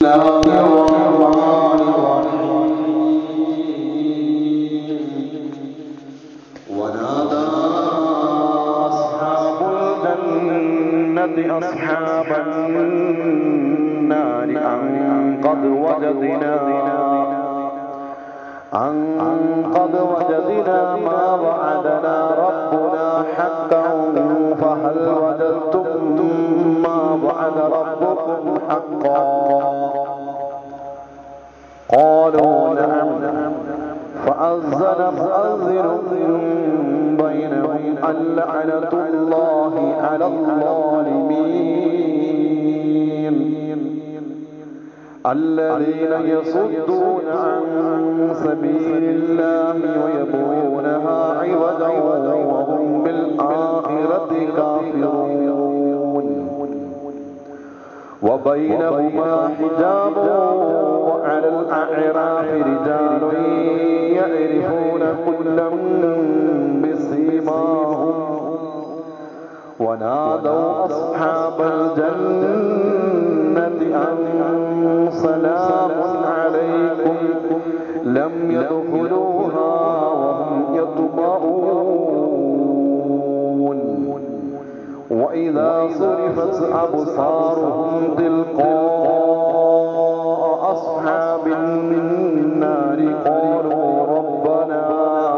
الله الرحمن الرحيم ونادى أصحاب الجنة أصحاب النار أن قد وجدنا أن قد وجدنا ما وعدنا ربنا حقا فهل وجدتم ما وعد ربكم حقا قالوا نعم فأذن مؤذن بينهم اللعنة الله على الظالمين الذين يصدون عن سبيل الله ويبغونها عوجا وهم بالآخرة كافرون وبينهما حجاب وعلى الأعراف رجال يعرفون كلا بسيماهم ونادوا أصحاب الجنة أن سلام عليكم لم يدخلوها وهم يطمعون وإذا صرفت أبصارهم تلقاء أصحاب النار قالوا ربنا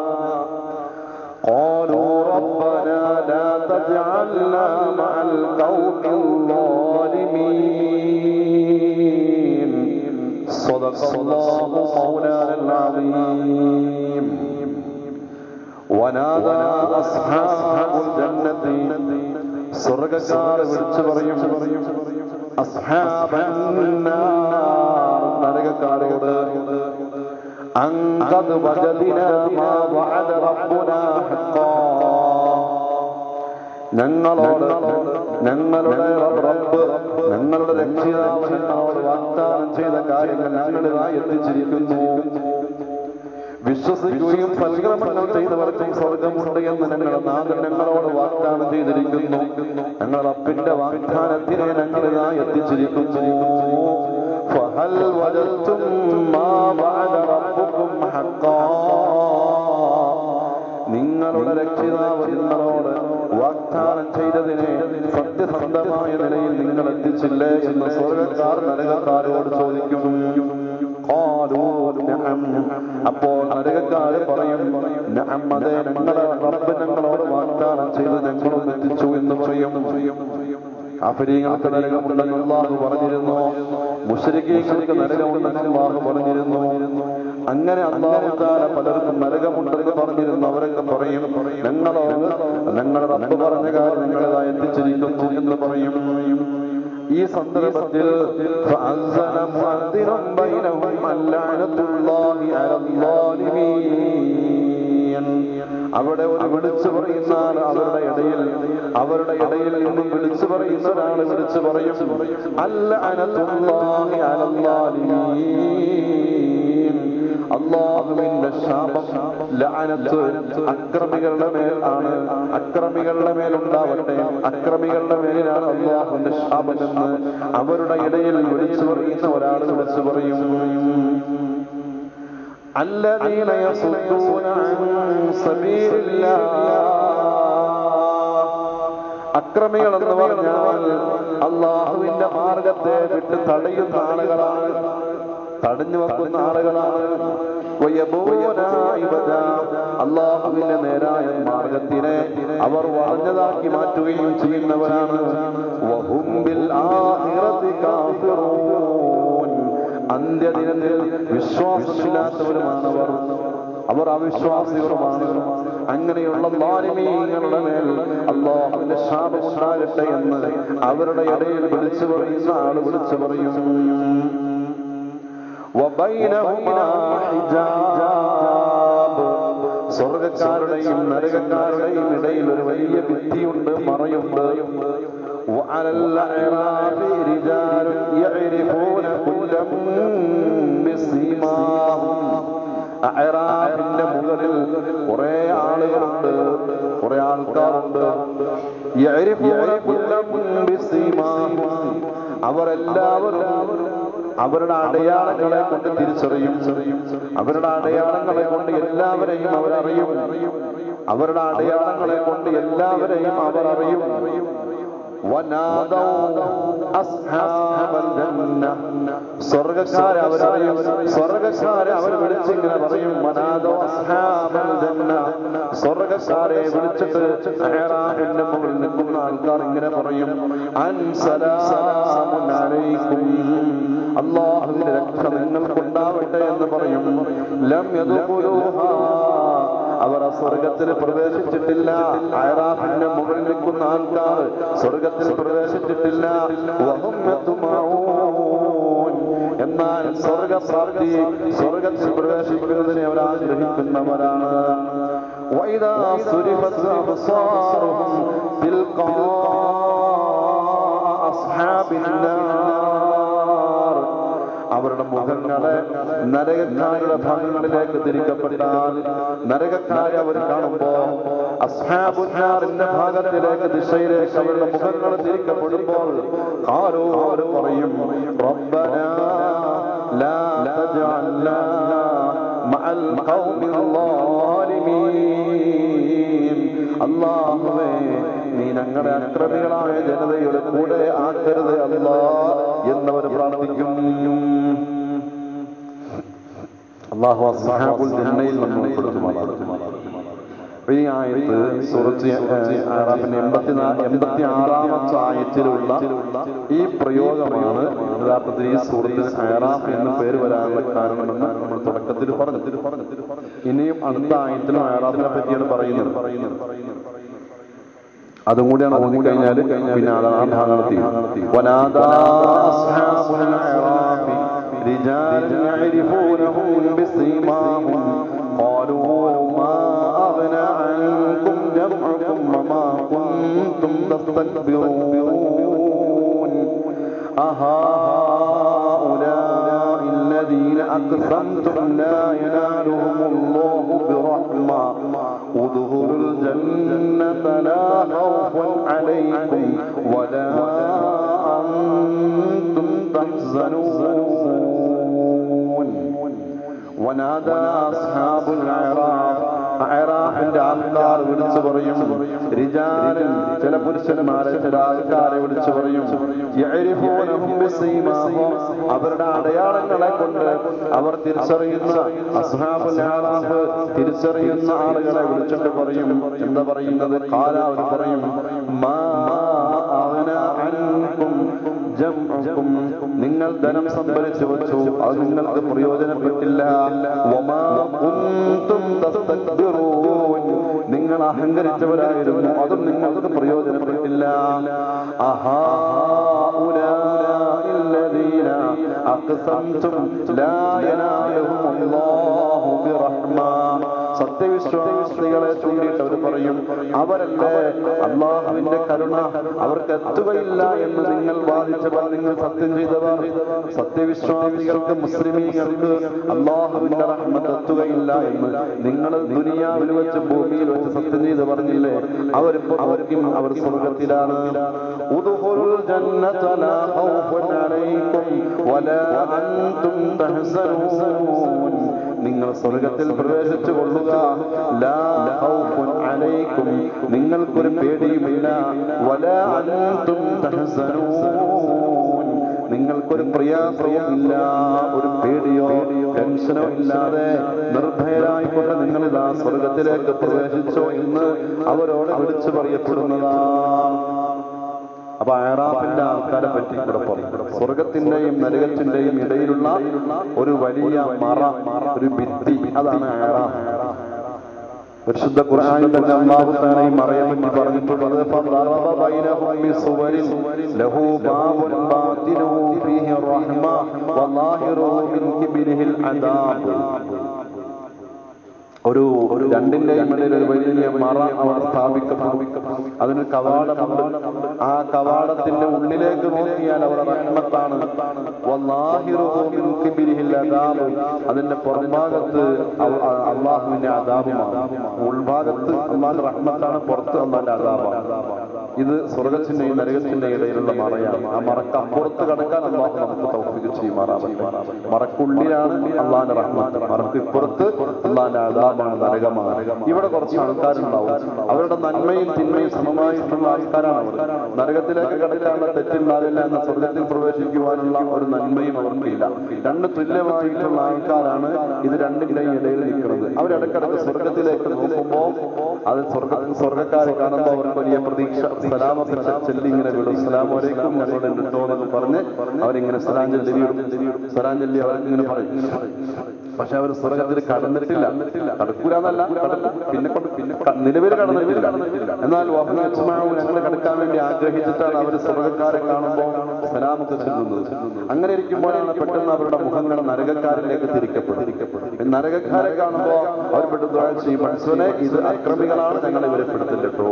قالوا ربنا لا تجعلنا مع القوم الظالمين صدق الله مولانا العظيم ونادى أصحاب الجنة സ്വർഗക്കാർ വിളിച്ചു പറയും അസ്ഹാബന്നാർ നരകക്കാരോട് അങ്കത് വജദിന മാ വഅദ റബ്ബുനാ ഹഖാ ഞങ്ങളോട് ഞങ്ങളുടെ റബ്ബ് ഞങ്ങളുടെ രക്ഷിതാവ് ഞങ്ങളോട് വാഗ്ദാനം ചെയ്ത കാര്യങ്ങൾ ഞങ്ങളിതായി എത്തിച്ചിരിക്കുന്നു വിശ്വസിക്കുകയും സൽക്രമങ്ങൾ ചെയ്തവർക്കും സ്വർഗമുണ്ട് എന്ന് ഞങ്ങളുടെ നാഥൻ ഞങ്ങളോട് വാഗ്ദാനം ചെയ്തിരിക്കുന്നു ഞങ്ങൾ റബ്ബിന്റെ വാഗ്ദാനത്തിനെ ഞങ്ങളിതാ എത്തിച്ചിരിക്കുന്നു فهل وجدتم ما وعد ربكم حقا നിങ്ങളുടെ രക്ഷിതാവ് നിങ്ങളോട് വാഗ്ദാനം ചെയ്തതിനെ സത്യസന്ധമായ നിലയിൽ നിങ്ങൾ എത്തിച്ചില്ലേ എന്ന് സ്വർഗക്കാർ നരകക്കാരോട് ചോദിക്കും قالوا نعم. അപ്പോൾ നരകക്കാര് പറയും നഅം, അതെ ഞങ്ങളെ റബ്ബ് ഞങ്ങളോട് വാഗ്ദാനം ചെയ്ത് ഞങ്ങളും എത്തിച്ചു എന്ന് പറയും കാഫരീങ്ങൾക്ക് നരകമുണ്ടെന്ന് അള്ളാഹു പറഞ്ഞിരുന്നു മുഷരിക്കീങ്ങൾക്ക് നരകമുണ്ടെന്ന് അള്ളാഹു പറഞ്ഞിരുന്നു അങ്ങനെ അള്ളാഹു താല പലർക്കും നരകമുണ്ടെന്ന് പറഞ്ഞിരുന്നു അവരൊക്കെ പറയും ഞങ്ങളോ ഞങ്ങളുടെ റബ്ബ് പറഞ്ഞ കാര്യം ഞങ്ങളിതാ എത്തിച്ചിരിക്കുന്നു എന്ന് പറയും ഈ സന്ദർഭത്തിൽ فأذن مؤذن بينهم اللعنة الله على الظالمين അവിടെ ഒരു വിളിച്ചു പറയുന്ന ആൾ അവരുടെ ഇടയിൽ അവരുടെ ഇടയിൽ നിന്നും വിളിച്ചു പറയുന്ന ഒരാൾ വിളിച്ചു പറയും അല്ല അനത്തുല്ലാഹി അലല്ലാലിമീൻ അള്ളാഹുവിന്റെ ശാപം ലഅനത്ത് അക്രമികളുടെ മേൽ ആണ് അക്രമികളുടെ മേൽ ഉണ്ടാവട്ടെ അക്രമികളുടെ മേലിലാണ് അള്ളാഹുവിന്റെ ശാപം എന്ന് അവരുടെ ഇടയിൽ വിളിച്ചു പറയുന്ന ഒരാൾ വിളിച്ചു പറയും الذين يصدون عن سبيل الله അക്രമികൾ എന്ന് പറഞ്ഞാൽ അള്ളാഹുവിന്റെ മാർഗത്തെ വിട്ട് തടയുന്ന ആളുകളാണ് തടഞ്ഞു വെക്കുന്ന ആളുകളാണ് വയബൂന ഇവദ. അള്ളാഹുവിന്റെ നേരായ മാർഗത്തിനെ അവർ വളഞ്ഞതാക്കി മാറ്റുകയും ചെയ്യുന്നവരാണ് വഹും ബിൽ ആഖിറതി കാഫിറൂൻ. അന്ത്യദിനത്തിൽ വിശ്വാസമില്ലാത്തവരുമാണവർ അവർ അവിശ്വാസികളുമാണ് അങ്ങനെയുള്ള ലാലിമീങ്ങളുടെ മേൽ അള്ളാഹുവിന്റെ ശാപം ഉണ്ടാകട്ടെ എന്ന് അവരുടെ ഇടയിൽ വിളിച്ചു പറയുന്ന ആള് വിളിച്ചു പറയും وبينهما حجاب സ്വർഗക്കാരുടെയും നരകക്കാരുടെയും ഇടയിൽ ഒരു വലിയ ഭിത്തിയുണ്ട് മറയുണ്ട് وعلى الأعراف رجال يعرفون كلا بسيماهم അഹ്റാഫിന്റെ മുകളിൽ കുറെ ആളുകളുണ്ട് കുറെ ആൾക്കാരുണ്ട് യഅരിഫൂന കുല്ലം ബിസീമാഹും. അവരെല്ലാവരും അവരുടെ അടയാളങ്ങളെ കൊണ്ട് തിരിച്ചറിയും അവരുടെ അടയാളങ്ങളെ കൊണ്ട് എല്ലാവരെയും അവരറിയും അവരുടെ അടയാളങ്ങളെ കൊണ്ട് എല്ലാവരെയും അവർ അറിയും സ്വർഗക്കാരെ അവരറിയും സ്വർഗക്കാരെ അവർ വിളിച്ചിങ്ങനെ പറയും മനാദോ അസ്ഹാബൽ ജന്ന സ്വർഗക്കാരെ വിളിച്ചിട്ട് അഹ്റാമിന്റെ മുകളിൽ നിൽക്കുന്ന ആൾക്കാർ ഇങ്ങനെ പറയും അൻസലാമുൻ അലൈക്കും അള്ളാഹുവിന്റെ രക്ഷ നിങ്ങൾക്കുണ്ടാവട്ടെ എന്ന് പറയും ലം യദ്ഖുലൂഹാ അവർ ആ സ്വർഗത്തിൽ പ്രവേശിച്ചിട്ടില്ല അയറാഫിന്റെ മുകളിൽ നിൽക്കുന്ന ആൾക്കാർ സ്വർഗത്തിൽ പ്രവേശിച്ചിട്ടില്ല വഹും യത്മഊൻ. എന്നാൽ സ്വർഗപ്രാപ്തി സ്വർഗത്തിൽ പ്രവേശിക്കുന്നതിനെ അവർ ആഗ്രഹിക്കുന്നവരാണ് وإذا صرفت أبصارهم تلقاء أصحاب النار അവരുടെ മുഖങ്ങളെ നരകക്കാരുടെ ഭാഗങ്ങളിലേക്ക് തിരിക്കപ്പെട്ടാൽ നരകക്കാരെ അവർ കാണുമ്പോ അസ്ഹാബുന്നാറിന്റെ ഭാഗത്തിലേക്ക് ദിശയിലേക്ക് അവരുടെ മുഖങ്ങൾ തിരിക്കപ്പെടുമ്പോൾ ആരോ അവർ പറയും റബ്ബന ലാ തജ്അൽനാ മഅൽ ഖൗമിൽ ളാലിമീൻ അല്ലാഹുവേ നീ ഞങ്ങളുടെ അക്രമികളായ ജനതയുടെ കൂടെ ആക്കരുത് അല്ലാ എന്നവർ പ്രാർത്ഥിക്കും അള്ളാഹു അസ്ഹാബുൽ ജന്നയിൽ നമ്മൾ ഉൾപ്പെടുത്തുമാറാകും ഈ ആയത്ത് സൂറത്ത് ആറാമിന്റെ എൺപത്തിനാല് എൺപത്തി ആറാമത്തെ ആയത്തിലുള്ള ഈ പ്രയോഗമാണ് യഥാർത്ഥത്തിൽ ഈ സൂറത്തിന് ആറാഫ് എന്ന് പേര് വരാനുള്ള കാരണമെന്ന് നമ്മൾ തുടക്കത്തിൽ പറഞ്ഞു ഇനിയും അടുത്ത ആയത്തിലും ആറാഫിനെ പറ്റിയാണ് പറയുന്നത് പറയുന്നത് അതും കൂടിയാണ് ഓടി കഴിഞ്ഞാൽ പിന്നെ അത് ആ ഭാഗത്ത് വനാദാ അസ്ഹാബുൽ അഅറാഫി رجال يعرفونهم بسيماهم قالوا ما أغنى عنكم جمعكم وما كنتم تستكبرون أهؤلاء الذين أقسمتم لا ينالهم الله برحمة ادخلوا الجنة لا خوف عليكم ولا أنتم تحزنون ونادى أصحاب الأعراف അയറാഫിന്റെ ആൾക്കാർ വിളിച്ചു പറയും റിജാലൻ ചില പുരുഷന്മാരെ ചില ആൾക്കാരെ വിളിച്ചു പറയും യഅരിഫൂനഹും ബിസീമാഹും. അവരുടെ അടയാളങ്ങളെ കൊണ്ട് അവർ തിരിച്ചറിയുന്ന അസ്ഹാബുൽ അഅറാഫ് തിരിച്ചറിയുന്ന ആളുകളെ വിളിച്ചിട്ട് പറയും എന്താ പറയുന്നത് കാല അവർ പറയും മാ അഗ്ന അൻകും ജംഉക്കും. നിങ്ങൾ ധനം സംഭരിച്ചു വെച്ചു അത് നിങ്ങൾക്ക് പ്രയോജനപ്പെട്ടില്ല വമാ കുന്തും തസ്തക്ബിറൂൻ. നിങ്ങൾ അഹങ്കരിച്ചവരായിരുന്നു അതും നിങ്ങൾക്ക് പ്രയോജനപ്പെട്ടില്ല അഹാഉലാഇ الذين أقسمتم لا ينالهم الله برحمة സത്യവിശ്വാസികളെ ചൂണ്ടിയിട്ട് അവർ പറയും അവരല്ലേ അള്ളാഹുവിന്റെ കരുണ അവർക്ക് എത്തുകയില്ല എന്ന് നിങ്ങൾ വാദിച്ചവർ നിങ്ങൾ സത്യം ചെയ്തവർ സത്യവിശ്വാസികൾക്ക് മുസ്ലിമീങ്ങൾക്ക് അള്ളാഹുവിന്റെ റഹ്മത്ത് എത്തുകയില്ല എന്ന് നിങ്ങൾ ദുനിയാവിൽ വെച്ച് ഭൂമിയിൽ വെച്ച് സത്യം ചെയ്ത് പറഞ്ഞില്ലേ അവരിപ്പോ അവർക്കും അവർ സ്വർഗത്തിലാണ് ഉദ്ഖുലുൽ ജന്നത ലാ ഖൗഫുൻ അലൈക്കും വലാ അൻതും തഹ്സനൂൻ നിങ്ങൾ സ്വർഗത്തിൽ പ്രവേശിച്ചു കൊള്ളുക ലാ ഖൗഫുൻ അലൈക്കും നിങ്ങൾക്കൊരു പേടിയുമില്ല വലാ അൻതും തഹ്സനൂൻ നിങ്ങൾക്കൊരു പ്രയാസവും ഇല്ല ഒരു പേടിയോ ടെൻഷനോ ഇല്ലാതെ നിർഭയരായിക്കൊണ്ട് നിങ്ങൾ ഇതാ സ്വർഗത്തിലേക്ക് പ്രവേശിച്ചോ എന്ന് അവരോട് വിളിച്ചു പറയപ്പെടുന്നതാണ് അപ്പൊ അയറാഫിന്റെ ആൾക്കാരെ പറ്റി ഇവിടെ പറഞ്ഞു സ്വർഗത്തിന്റെയും നരകത്തിന്റെയും ഇടയിലുള്ള ഒരു വലിയ മറ ഒരു ഭിത്തി അതാണ് അയറാഫ് പരിശുദ്ധ ഖുർആനിൽ തന്നെ അല്ലാഹു തആല ഈ മറയെ പറ്റി പറഞ്ഞിട്ടുള്ളത് ഫദറബ ബൈനഹും ബിസുവരിൻ ലഹു ബാബുൻ ബാതിനുഹു ഫീഹി റഹ്മ വലാഹിറുഹു മിൻ കിബ്രിഹിൽ അദാബ് ഒരു ഒരു രണ്ടിന്റെയും ഇടയിൽ ഒരു വലിയ മറ അവിടെ സ്ഥാപിക്കപ്പെടും അതിന് കവാടമുണ്ട് ആ കവാടത്തിന്റെ ഉള്ളിലേക്ക് നോക്കിയാൽ അവിടെ റഹ്മത്താണ് വല്ലാഹിറുഹു മിൻ കിബ്രിഹിൽ അദാബ് അതിന്റെ പുറംഭാഗത്ത് അവ- അ- അള്ളാഹുവിന്റെ അദാബുമാണ് ഉൾഭാഗത്ത് അള്ളാന്റെ റഹ്മത്താണ് പുറത്ത് അള്ളാന്റെ അദാബാണ് ഇത് സ്വർഗത്തിന്റെയും നരകത്തിന്റെയും ഇടയിലുള്ള മറയാണ് ആ മറക്ക് അപ്പുറത്ത് കടക്കാൻ അള്ളാഹു നമുക്ക് തൗഫീഖ് ചെയ്യുമാറാവട്ടെ മറക്കുള്ളിലാണ് അള്ളാഹിന്റെ റഹ്മത്ത് മറക്ക് ഇപ്പുറത്ത് അള്ളാഹിന്റെ അതാബാണ് നരകമാണ് ഇവിടെ കുറച്ച് ആൾക്കാരുണ്ടാവും അവരുടെ നന്മയും തിന്മയും സമമായിട്ടുള്ള ആൾക്കാരാണ് അവർ നരകത്തിലേക്ക് കടക്കാനുള്ള തെറ്റുണ്ടാവില്ല എന്ന സ്വർഗത്തിൽ പ്രവേശിക്കുവാനുള്ള ഒരു നന്മയും അവർക്കില്ല രണ്ട് തുല്യമായിട്ടുള്ള ആൾക്കാരാണ് ഇത് രണ്ടിന്റെയും ഇടയിൽ നിൽക്കുന്നത് അവരിടക്കിടക്ക് സ്വർഗത്തിലേക്ക് നോക്കുമ്പോൾ അത് സ്വർഗ സ്വർഗക്കാരെ കാണുമ്പോൾ അവർക്ക് വലിയ പ്രതീക്ഷ സലാമത്ത് ചെല്ലി ഇങ്ങനെ വിടും സലാം വരേക്കും ഞങ്ങളുടെ കിട്ടോ എന്ന് പറഞ്ഞ് അവരിങ്ങനെ സലാം ചൊല്ലി വിടും സലാം ചൊല്ലി അവരിങ്ങനെ പറയും പക്ഷെ അവർ സ്വർഗത്തിൽ കടന്നിട്ടില്ല കടക്കൂല എന്നല്ല കടക്കും പിന്നെ കൊണ്ട് പിന്നെ നിലവിൽ കടന്നിട്ടില്ല എന്നാൽ വഹ്നാത്മാവ് ഞങ്ങൾ കടക്കാൻ വേണ്ടി ആഗ്രഹിച്ചിട്ടാണ് അവർ സ്വർഗക്കാരെ കാണുമ്പോൾ സലാമൊക്കെ ചെല്ലുന്നത് അങ്ങനെ ഇരിക്കുമ്പോഴാണ് പെട്ടെന്ന് അവരുടെ മുഖങ്ങൾ നരകക്കാരിലേക്ക് തിരിക്കപ്പെടും നരകക്കാരെ കാണുമ്പോൾ അവർ പെട്ടെന്ന് ചെയ്യും പഠിച്ചവനെ ഇത് അക്രമികളാണ് ഞങ്ങളെ ഇവരെ പെടുത്തില്ലോ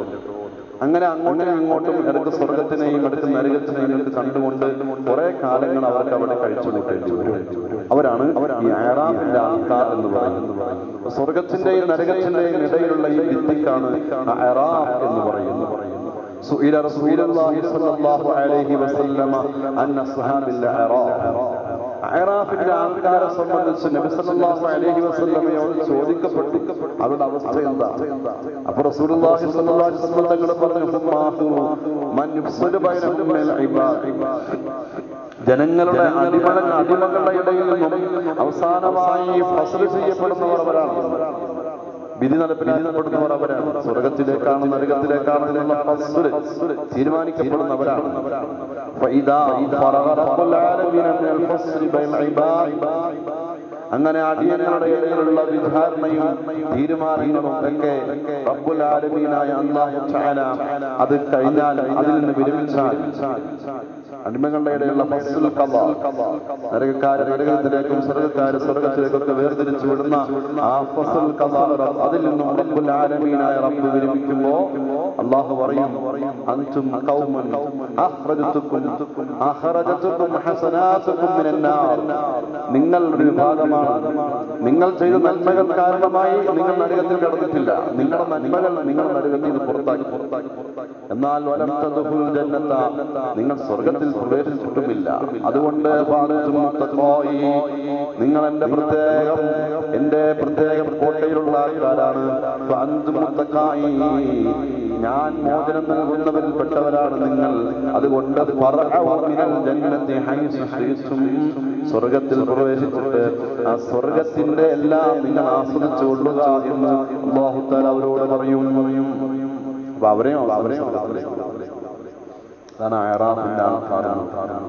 അങ്ങനെ അങ്ങോട്ടും ഇങ്ങോട്ടും ഇടക്ക് സ്വർഗത്തിനെയും ഇടക്ക് നരകത്തിനെയും ഇടക്ക് കണ്ടുകൊണ്ട് കുറെ കാലങ്ങൾ അവർക്ക് അവിടെ കഴിച്ചു കൂട്ടേണ്ടി വരും അവരാണ് ഈ അയറാമിന്റെ ആൾക്കാർ എന്ന് പറയുന്നത് സ്വർഗത്തിന്റെയും നരകത്തിന്റെയും ഇടയിലുള്ള ഈ ഭിത്തിക്കാണ് അയറാം എന്ന് പറയുന്നത് سئل رسول الله صلى الله عليه وسلم عن أصحاب الأعراف അയറാഫിന്റെ ആൾക്കാരെ സംബന്ധിച്ച് നബി സല്ലല്ലാഹു അലൈഹി വസല്ലമയോട് ചോദിക്കപ്പെട്ടു അവരുടെ അവസ്ഥ എന്താ അപ്പോൾ റസൂലുള്ളാഹി സ്വല്ലല്ലാഹു അലൈഹി വസല്ലം തങ്ങൾ പറഞ്ഞു ഹുമ്മാഹു മൻ യുഫ്സലു ബൈനഹും മിനൽ ഇബാദ് ജനങ്ങളുടെ അടിമകൾ അടിമകളുടെ ഇടയിൽ നിന്നും അവസാനമായി ഫസൽ ചെയ്യപ്പെടുന്നവർ അവരാണ് വിധി നടപ്പിലാക്കപ്പെടുന്നവർ അവരാണ് സ്വർഗത്തിലേക്കാണ് നരകത്തിലേക്കാണ് എന്നുള്ള ഫസ്ല് തീരുമാനിക്കപ്പെടുന്നവരാണ് فإذا فرغ رب العالمين من الفصل بين العباد അങ്ങനെ അടിയങ്ങളുടെ ഇടയിലുള്ള വിധാരണയും തീരുമാനങ്ങളും ഒക്കെ റബ്ബുൽ ആലമീനായ അല്ലാഹു തആല അത് കഴിഞ്ഞാൽ അതിൽ നിന്ന് വിരമിച്ചാൽ അടിമകളുടെ ഇടയിലുള്ള ഫസ്ൽ ഖദാ നരകക്കാരെ നരകത്തിലേക്കും സ്വർഗ്ഗക്കാരെ സ്വർഗ്ഗത്തിലേക്കൊക്കെ വേർതിരിച്ചു വിടുന്ന ആ ഫസ്ൽ ഖദാ അതിൽ നിന്നും റബ്ബുൽ ആലമീനായ റബ്ബ് വിരമിക്കുമ്പോൾ അല്ലാഹു പറയും അൻതും ഖൗമൻ അഖ്റജതുക്കും അഖ്റജതുക്കും ഹസനാതുക്കും മിനൻ നാർ നിങ്ങൾ ഒരു വിഭാഗമാണ് നിങ്ങൾ ചെയ്ത നന്മകൾ കാരണമായി നിങ്ങൾ നരകത്തിൽ കടന്നിട്ടില്ല നിങ്ങളുടെ നന്മകൾ നിങ്ങൾ നരകത്തിൽ നിന്ന് പുറത്താക്കി പുറത്താക്കി എന്നാൽ വലം തദ്ഖുൽ ജന്നത നിങ്ങൾ സ്വർഗത്തിൽ പ്രവേശിച്ചിട്ടുമില്ല അതുകൊണ്ട് ഫാനത്തും മുത്തഖായി നിങ്ങൾ എന്റെ പ്രത്യേകം എന്റെ പ്രത്യേകം കോട്ടയിലുള്ള ആൾക്കാരാണ് ഫഅൻതും മുത്തഖായി ഞാൻ മോചനം നൽകുന്നവരിൽ പെട്ടവരാണ് നിങ്ങൾ അതുകൊണ്ട് ഫറഅു മിനൽ ജന്നത്തി ഹൈസു ശിഅ്തും സ്വർഗത്തിൽ പ്രവേശിച്ചിട്ട് ആ സ്വർഗത്തിന്റെ എല്ലാം നിങ്ങൾ ആസ്വദിച്ചു കൊള്ളുക എന്ന് അള്ളാഹു താല അവരോട് പറയും അപ്പൊ അവരെയും അവരെയും അവരെയും അതാണ് അയറാഫിന്റെ ആൾക്കാരാണ്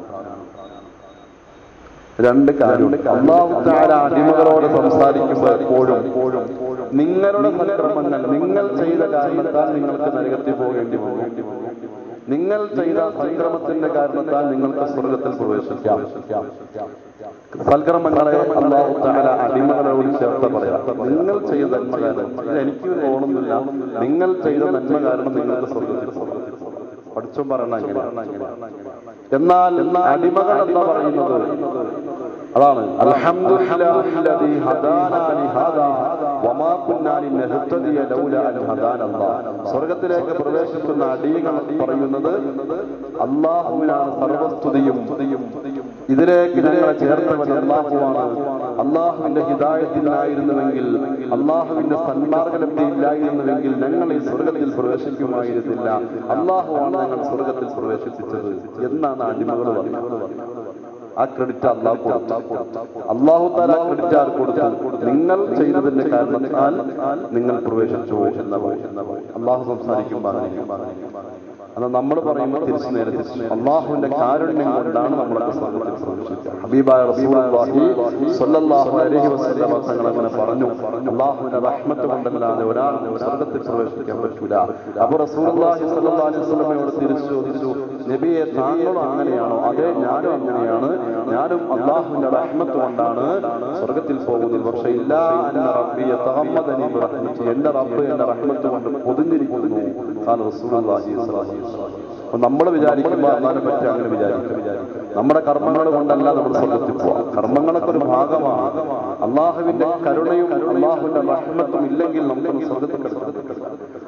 രണ്ട് കാര്യം അള്ളാഹു താല അടിമകളോട് സംസാരിക്കുമ്പോൾ എപ്പോഴും നിങ്ങളുടെ സൽക്കർമ്മങ്ങൾ നിങ്ങൾ ചെയ്ത കാരണത്താൽ നിങ്ങൾക്ക് നരകത്തിൽ പോകേണ്ടി പോകും നിങ്ങൾ ചെയ്ത സൽക്രമത്തിന്റെ കാരണത്താൽ നിങ്ങൾക്ക് സ്വർഗത്തിൽ പ്രവേശിക്കാം സൽക്രമങ്ങളെ അള്ളാഹു താല അടിമകളോട് ചേർത്ത് പറയാം നിങ്ങൾ ചെയ്ത നന്മ കാരണം ഇത് എനിക്ക് തോന്നുന്നില്ല നിങ്ങൾ ചെയ്ത നന്മ കാരണം നിങ്ങൾക്ക് സ്വർഗത്തിൽ പോകാം പഠിച്ചും പറയണ അങ്ങനെ എന്നാൽ അടിമകൾ എന്താ പറയുന്നത് അതാണ് അൽഹംദുലില്ലാഹില്ലദീ ഹദാനാ ലിഹാദാ വമാ കുന്നാ ലിനഹ്തദിയ ലൗലാ അൻ ഹദാനല്ലാഹ് സ്വർഗ്ഗത്തിലേക്ക് പ്രവേശിക്കുന്ന അടിയങ്ങൾ പറയുന്നത് അല്ലാഹുവിനാണ് സർവസ്തുതിയും ഇതിലേക്ക് ഞങ്ങളെ ചേർത്തവൻ അല്ലാഹുവാണ് അള്ളാഹുവിന്റെ ഹിദായത്തിലായിരുന്നുവെങ്കിൽ അള്ളാഹുവിന്റെ സന്മാർഗലബ്ധി ഇല്ലായിരുന്നുവെങ്കിൽ ഞങ്ങൾ ഈ സ്വർഗത്തിൽ പ്രവേശിക്കുമായിരുന്നില്ല അള്ളാഹുവാണ് ഞങ്ങൾ സ്വർഗത്തിൽ പ്രവേശിപ്പിച്ചത് എന്നാണ് അടിമകൾ പറയുന്നത് ആ ക്രെഡിറ്റ് അള്ളാഹു കൊടുത്തു അള്ളാഹു താല ക്രെഡിറ്റ് ആർ കൊടുത്തു നിങ്ങൾ ചെയ്തതിന്റെ കാരണത്താൽ നിങ്ങൾ പ്രവേശിച്ചു എന്ന അള്ളാഹു സംസാരിക്കുമ്പോൾ എന്നാൽ നമ്മൾ പറയുമ്പോൾ തിരിച്ചു നേരെ തിരിച്ചു അള്ളാഹുവിന്റെ കാരുണ്യം കൊണ്ടാണ് നമ്മളൊക്കെ സ്വർഗത്തിൽ പ്രവേശിക്കുക ഹബീബായ റസൂലുള്ളാഹി സ്വല്ലല്ലാഹു അലൈഹി വസല്ലം തങ്ങൾ അങ്ങനെ പറഞ്ഞു അള്ളാഹുവിന്റെ റഹ്മത്ത് കൊണ്ടല്ലാതെ ഒരാൾ സ്വർഗത്തിൽ പ്രവേശിക്കാൻ പറ്റൂല അപ്പൊ റസൂലുള്ളാഹി സ്വല്ലല്ലാഹു അലൈഹി വസല്ലമയോട് തിരിച്ചു ചോദിച്ചു നബിയെ താങ്കളും അങ്ങനെയാണോ അതെ ഞാനും അങ്ങനെയാണ് ഞാനും അള്ളാഹുവിന്റെ റഹ്മത്ത് കൊണ്ടാണ് സ്വർഗത്തിൽ പോകുന്നത് പക്ഷെ ഇല്ല എന്ന റബ്ബിയെ തഹമ്മദനി റഹ്മത്തി എന്റെ റബ്ബ് എന്റെ റഹ്മത്ത് കൊണ്ട് പൊതിഞ്ഞിരിക്കുന്നു ഖാല റസൂലുള്ളാഹി സ്വല്ലല്ലാഹു അലൈഹി വസല്ലം അപ്പൊ നമ്മൾ വിചാരിക്കുമ്പോൾ അള്ളാഹിനെ പറ്റി അങ്ങനെ വിചാരിക്കും നമ്മുടെ കർമ്മങ്ങൾ കൊണ്ടല്ല നമ്മൾ സ്വർഗത്തിൽ പോവാം കർമ്മങ്ങളൊക്കെ ഒരു ഭാഗമാണ് അള്ളാഹുവിന്റെ കരുണയും അള്ളാഹുവിന്റെ റഹ്മത്തും ഇല്ലെങ്കിൽ നമുക്ക് സ്വർഗത്തിൽ കിടക്കാം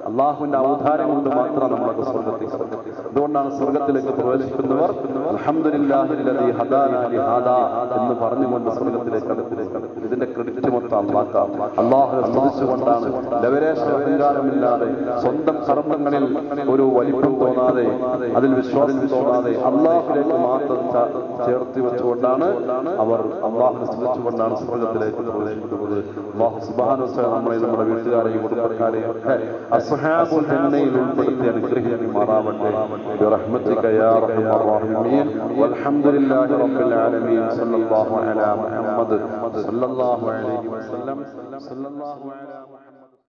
അള്ളാഹുവിന്റെ അവതാരം കൊണ്ട് മാത്രം നമ്മളൊക്കെ സ്വർഗത്തിൽ അതുകൊണ്ടാണ് സ്വർഗത്തിലേക്ക് പ്രവേശിക്കുന്നവർ അൽഹംദുലില്ലാഹില്ലദീ ഹദാനാ ലിഹാദാ എന്ന് പറഞ്ഞുകൊണ്ട് സ്വർഗത്തിലേക്ക് അടുത്തിലേക്ക് ഇതിന്റെ ക്രെഡിറ്റ് മൊത്തം അള്ളാഹ്ക്കാം അള്ളാഹുനെ സ്തുതിച്ചുകൊണ്ടാണ് ലവരേശ അഹങ്കാരമില്ലാതെ സ്വന്തം കർമ്മങ്ങളിൽ ഒരു വലിപ്പം തോന്നാതെ അതിൽ വിശ്വാസം തോന്നാതെ അള്ളാഹുലേക്ക് മാത്രം ച- ചേർത്തി വെച്ചുകൊണ്ടാണ് അവർ അള്ളാഹുനെ സ്തുതിച്ചുകൊണ്ടാണ് സ്വർഗത്തിലേക്ക് പ്രവേശിക്കുന്നത് അള്ളാഹു സുബ്ഹാനഹു വ തആല നമ്മളെ നമ്മുടെ വീട്ടുകാരെയും കുടുംബക്കാരെയും ഒക്കെ അസ്ഹാബുൽ ജന്നയിൽ ഉൾപ്പെടുത്തി അനുഗ്രഹിക്കുമാറാവട്ടെ برحمتك يا ارحم الراحمين والحمد لله رب العالمين صلى الله على محمد صلى الله عليه وسلم صلى الله على محمد